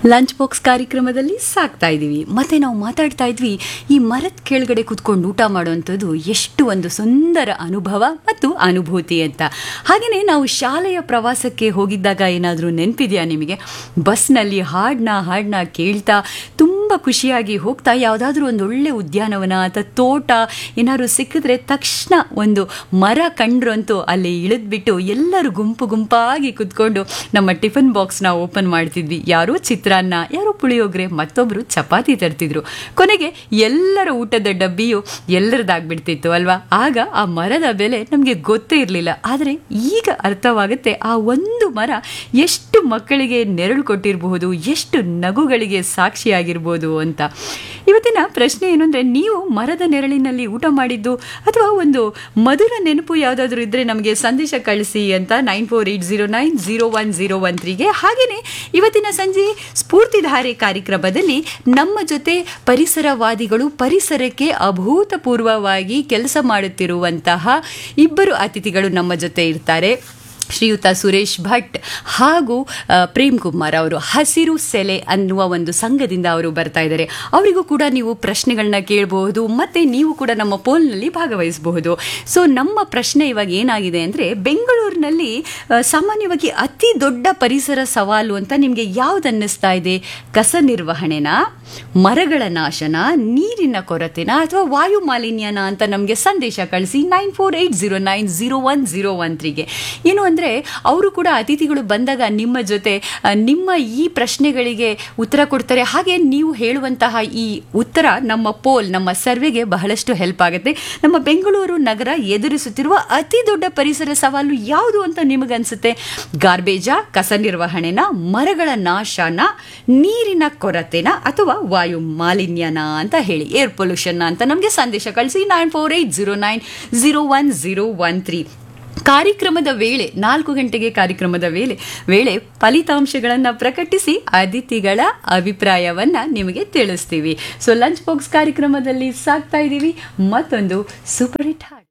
lunch box ಕಾರ್ಯಕ್ರಮದಲ್ಲಿ ಸಾಕ್ತಾ ಇದ್ದೀವಿ ಮತ್ತೆ ನಾವು ಮಾತಾಡ್ತಾ ಇದ್ವಿ ಈ ಮರದ ಕೆಳಗಡೆ ಕೂತ್ಕೊಂಡು ಊಟ ಮಾಡುವಂಥದ್ದು ಎಷ್ಟು ಒಂದು ಸುಂದರ ಅನುಭವ ಮತ್ತು ಅನುಭೂತಿ ಅಂತ ಹಾಗೆಯೇ ನಾವು ಶಾಲೆಯ ಪ್ರವಾಸಕ್ಕೆ ಹೋಗಿದ್ದಾಗ ಏನಾದರೂ ನೆನಪಿದೆಯಾ ನಿಮಗೆ ಬಸ್ನಲ್ಲಿ ಹಾಡನ್ನ ಹಾಡನ್ನ ಕೇಳ್ತಾ ತುಂಬ ಖುಷಿಯಾಗಿ ಹೋಗ್ತಾ ಯಾವುದಾದ್ರೂ ಒಂದು ಒಳ್ಳೆ ಉದ್ಯಾನವನ ಅಥವಾ ತೋಟ ಏನಾದ್ರು ಸಿಕ್ಕಿದ್ರೆ ತಕ್ಷಣ ಒಂದು ಮರ ಕಂಡ್ರಂತೂ ಅಲ್ಲಿ ಇಳಿದ್ಬಿಟ್ಟು ಎಲ್ಲರೂ ಗುಂಪು ಗುಂಪಾಗಿ ಕುತ್ಕೊಂಡು ನಮ್ಮ ಟಿಫನ್ ಬಾಕ್ಸ್ನ ಓಪನ್ ಮಾಡ್ತಿದ್ವಿ ಯಾರೋ ಚಿತ್ರಾನ್ನ ಯಾರೋ ಪುಳಿಯೋಗರೆ ಮತ್ತೊಬ್ಬರು ಚಪಾತಿ ತರ್ತಿದ್ರು ಕೊನೆಗೆ ಎಲ್ಲರ ಊಟದ ಡಬ್ಬಿಯು ಎಲ್ಲರದಾಗ್ಬಿಡ್ತಿತ್ತು ಅಲ್ವಾ ಆಗ ಆ ಮರದ ಬೆಲೆ ನಮಗೆ ಗೊತ್ತೇ ಇರಲಿಲ್ಲ ಆದರೆ ಈಗ ಅರ್ಥವಾಗುತ್ತೆ ಆ ಒಂದು ಮರ ಎಷ್ಟು ಮಕ್ಕಳಿಗೆ ನೆರಳು ಕೊಟ್ಟಿರಬಹುದು ಎಷ್ಟು ನಗುಗಳಿಗೆ ಸಾಕ್ಷಿಯಾಗಿರ್ಬೋದು ಅಂತ ಇವತ್ತಿನ ಪ್ರಶ್ನೆ ಏನು ಅಂದರೆ ನೀವು ಮರದ ನೆರಳಿನಲ್ಲಿ ಊಟ ಮಾಡಿದ್ದು ಅಥವಾ ಒಂದು ಮಧುರ ನೆನಪು ಯಾವುದಾದ್ರೂ ಇದ್ದರೆ ನಮಗೆ ಸಂದೇಶ ಕಳಿಸಿ ಅಂತ nine four eight zero nine zero one zero one ತ್ರೀಗೆ ಹಾಗೆಯೇ ಇವತ್ತಿನ ಸಂಜೆ ಸ್ಫೂರ್ತಿಧಾರೆ ಕಾರ್ಯಕ್ರಮದಲ್ಲಿ ನಮ್ಮ ಜೊತೆ ಪರಿಸರವಾದಿಗಳು ಪರಿಸರಕ್ಕೆ ಅಭೂತಪೂರ್ವವಾಗಿ ಕೆಲಸ ಮಾಡುತ್ತಿರುವಂತಹ ಇಬ್ಬರು ಅತಿಥಿಗಳು ನಮ್ಮ ಜೊತೆ ಇರ್ತಾರೆ ಶ್ರೀಯುತ ಸುರೇಶ್ ಭಟ್ ಹಾಗೂ ಆ, ಪ್ರೇಮ್ ಕುಮಾರ್ ಅವರು ಹಸಿರು ಸೆಲೆ ಅನ್ನುವ ಒಂದು ಸಂಘದಿಂದ ಅವರು ಬರ್ತಾ ಇದ್ದಾರೆ ಅವರಿಗೂ ಕೂಡ ನೀವು ಪ್ರಶ್ನೆಗಳನ್ನ ಕೇಳಬಹುದು ಮತ್ತೆ ನೀವು ಕೂಡ ನಮ್ಮ ಪೋಲ್ನಲ್ಲಿ ಭಾಗವಹಿಸಬಹುದು ಸೊ ನಮ್ಮ ಪ್ರಶ್ನೆ ಇವಾಗ ಏನಾಗಿದೆ ಅಂದರೆ ಬೆಂಗಳೂರಿನಲ್ಲಿ ಆ, ಸಾಮಾನ್ಯವಾಗಿ ಅತಿ ದೊಡ್ಡ ಪರಿಸರ ಸವಾಲು ಅಂತ ನಿಮಗೆ ಯಾವ್ದು ಅನ್ನಿಸ್ತಾ ಇದೆ ಕಸ ನಿರ್ವಹಣೆನಾ ಮರಗಳ ನಾಶನ ನೀರಿನ ಕೊರತೆನ ಅಥವಾ ವಾಯು ಮಾಲಿನ್ಯನ ಅಂತ ನಮಗೆ ಸಂದೇಶ ಕಳಿಸಿ nine four eight zero nine zero one zero one ತ್ರೀಗೆ ಏನು ಅಂದರೆ ಅವರು ಕೂಡ ಅತಿಥಿಗಳು ಬಂದಾಗ ನಿಮ್ಮ ಜೊತೆ ಆ, ನಿಮ್ಮ ಈ ಪ್ರಶ್ನೆಗಳಿಗೆ ಉತ್ತರ ಕೊಡ್ತಾರೆ ಹಾಗೆ ನೀವು ಹೇಳುವಂತಹ ಈ ಉತ್ತರ ನಮ್ಮ ಪೋಲ್ ನಮ್ಮ ಸರ್ವೆಗೆ ಬಹಳಷ್ಟು ಹೆಲ್ಪ್ ಆಗುತ್ತೆ ನಮ್ಮ ಬೆಂಗಳೂರು ನಗರ ಎದುರಿಸುತ್ತಿರುವ ಅತಿ ದೊಡ್ಡ ಪರಿಸರ ಸವಾಲು ಯಾವುದು ಅಂತ ನಿಮಗನ್ಸುತ್ತೆ ಗಾರ್ಬೇಜ ಕಸ ನಿರ್ವಹಣೆನ ಮರಗಳ ನಾಶನ ನೀರಿನ ಕೊರತೆನ ಅಥವಾ ವಾಯು ಮಾಲಿನ್ಯನ ಅಂತ ಹೇಳಿ ಏರ್ ಪೊಲ್ಯೂಷನ್ ಅಂತ ನಮಗೆ ಸಂದೇಶ ಕಳಿಸಿ nine four eight zero nine zero one zero one three ಕಾರ್ಯಕ್ರಮದ ವೇಳೆ ನಾಲ್ಕು ಗಂಟೆಗೆ ಕಾರ್ಯಕ್ರಮದ ವೇಳೆ ವೇಳೆ ಫಲಿತಾಂಶಗಳನ್ನು ಪ್ರಕಟಿಸಿ ಅತಿಥಿಗಳ ಅಭಿಪ್ರಾಯವನ್ನ ನಿಮಗೆ ತಿಳಿಸ್ತೀವಿ ಸೊ ಲಂಚ್ ಬಾಕ್ಸ್ ಕಾರ್ಯಕ್ರಮದಲ್ಲಿ ಸಾಕ್ತಾ ಇದ್ದೀವಿ ಮತ್ತೊಂದು ಸೂಪರ್ ಹಿಟ್ ಹಾಡು